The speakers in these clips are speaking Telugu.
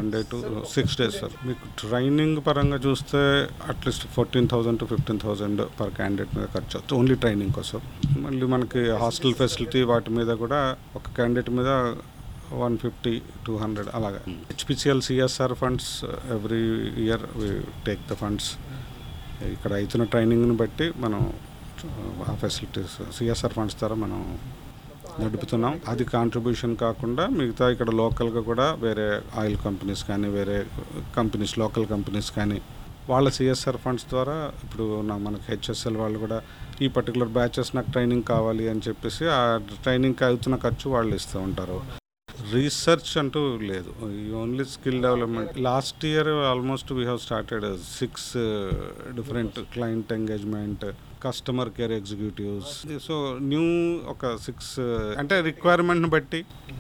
Monday to six days sir మీకు ట్రైనింగ్ పరంగా చూస్తే at least fourteen thousand to fifteen thousand per candidate మీద ఖర్చు అవుతుంది ఓన్లీ ట్రైనింగ్ కోసం మళ్ళీ మనకి హాస్టల్ ఫెసిలిటీ వాటి మీద కూడా ఒక క్యాండిడేట్ మీద వన్ ఫిఫ్టీ టూ హండ్రెడ్ అలాగా HPCL CSR funds every year take the funds ఇక్కడ అవుతున్న ట్రైనింగ్ని బట్టి మనం ఆ ఫెసిలిటీస్ సిఎస్ఆర్ ఫండ్స్ ద్వారా మనం నడుపుతున్నాం అది కాంట్రిబ్యూషన్ కాకుండా మిగతా ఇక్కడ లోకల్గా కూడా వేరే ఆయిల్ కంపెనీస్ కానీ వేరే కంపెనీస్ లోకల్ కంపెనీస్ కానీ వాళ్ళ సిఎస్ఆర్ ఫండ్స్ ద్వారా ఇప్పుడు నా మనకి హెచ్ఎస్ఎల్ వాళ్ళు కూడా ఈ పర్టికులర్ బ్యాచెస్ నాకు ట్రైనింగ్ కావాలి అని చెప్పేసి ఆ ట్రైనింగ్కి అవుతున్న ఖర్చు వాళ్ళు ఇస్తూ ఉంటారు రీసెర్చ్ అంటూ లేదు only skill development last year almost we have started six different client engagement customer care executives so new ఒక సిక్స్ అంటే రిక్వైర్మెంట్ని బట్టి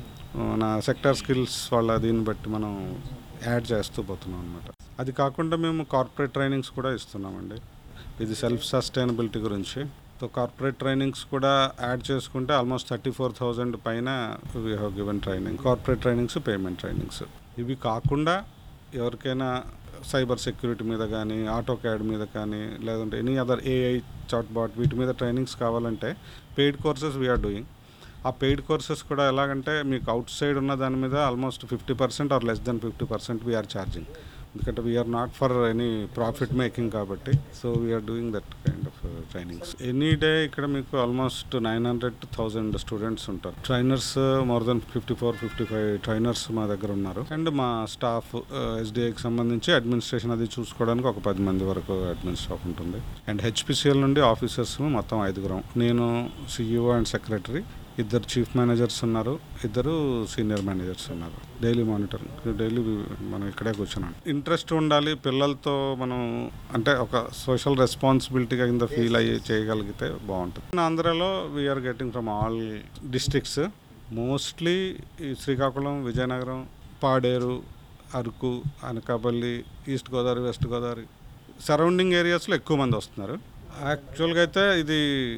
నా సెక్టర్ స్కిల్స్ వాళ్ళ దీన్ని బట్టి మనం యాడ్ చేస్తూ పోతున్నాం అనమాట అది కాకుండా మేము కార్పొరేట్ ట్రైనింగ్స్ కూడా ఇస్తున్నామండి ఇది సెల్ఫ్ సస్టైనబిలిటీ గురించి సో కార్పొరేట్ ట్రైనింగ్స్ కూడా యాడ్ చేసుకుంటే ఆల్మోస్ట్ థర్టీ ఫోర్ థౌజండ్ పైన we have given training corporate trainings payment trainings ఇవి కాకుండా ఎవరికైనా సైబర్ సెక్యూరిటీ మీద కానీ ఆటో క్యాడ్ మీద కానీ లేదంటే any other AI chatbot వీటి మీద ట్రైనింగ్స్ కావాలంటే పెయిడ్ కోర్సెస్ వీఆర్ డూయింగ్ ఆ పెయిడ్ కోర్సెస్ కూడా ఎలాగంటే మీకు అవుట్ సైడ్ ఉన్న దాని మీద almost fifty percent or less than fifty percent we are charging ఎందుకంటే we are not for any profit making కాబట్టి so we are doing that kind of trainings any day ఇక్కడ మీకు almost nine hundred thousand students ఉంటారు trainers more than fifty four fifty five trainers మా దగ్గర ఉన్నారు అండ్ మా స్టాఫ్ ఎస్డిఐకి సంబంధించి అడ్మినిస్ట్రేషన్ అది చూసుకోవడానికి ఒక పది మంది వరకు అడ్మిన్ స్టాఫ్ ఉంటుంది అండ్ హెచ్పిసిఎల్ నుండి ఆఫీసర్స్ మొత్తం ఐదుగురం నేను సిఇఓ అండ్ సెక్రటరీ ఇద్దరు చీఫ్ మేనేజర్స్ ఉన్నారు ఇద్దరు సీనియర్ మేనేజర్స్ ఉన్నారు డైలీ మానిటరింగ్ డైలీ మనం ఇక్కడే కూర్చున్నాం ఇంట్రెస్ట్ ఉండాలి పిల్లలతో మనం అంటే ఒక సోషల్ రెస్పాన్సిబిలిటీగా కింద ఫీల్ అయ్యి చేయగలిగితే బాగుంటుంది ఆంధ్రాలో we are getting from all districts mostly ఈ Srikakulam Vizianagaram Paderu Araku Anakapalli East Godavari West Godavari surrounding ఏరియాస్లో ఎక్కువ మంది వస్తున్నారు యాక్చువల్గా అయితే ఇది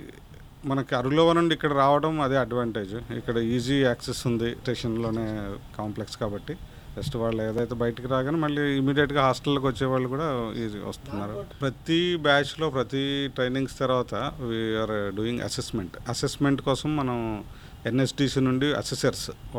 మనకి అరులోవ నుండి ఇక్కడ రావడం అదే అడ్వాంటేజ్ ఇక్కడ ఈజీ యాక్సెస్ ఉంది స్టేషన్లోనే కాంప్లెక్స్ కాబట్టి జస్ట్ వాళ్ళు ఏదైతే బయటికి రాగానే మళ్ళీ ఇమీడియట్గా హాస్టల్కి వచ్చే వాళ్ళు కూడా ఈజీ వస్తున్నారు ప్రతి బ్యాచ్లో ప్రతి ట్రైనింగ్స్ తర్వాత వీఆర్ డూయింగ్ అసెస్మెంట్ అసెస్మెంట్ కోసం మనం ఎన్ఎస్డిసి నుండి అసెసర్స్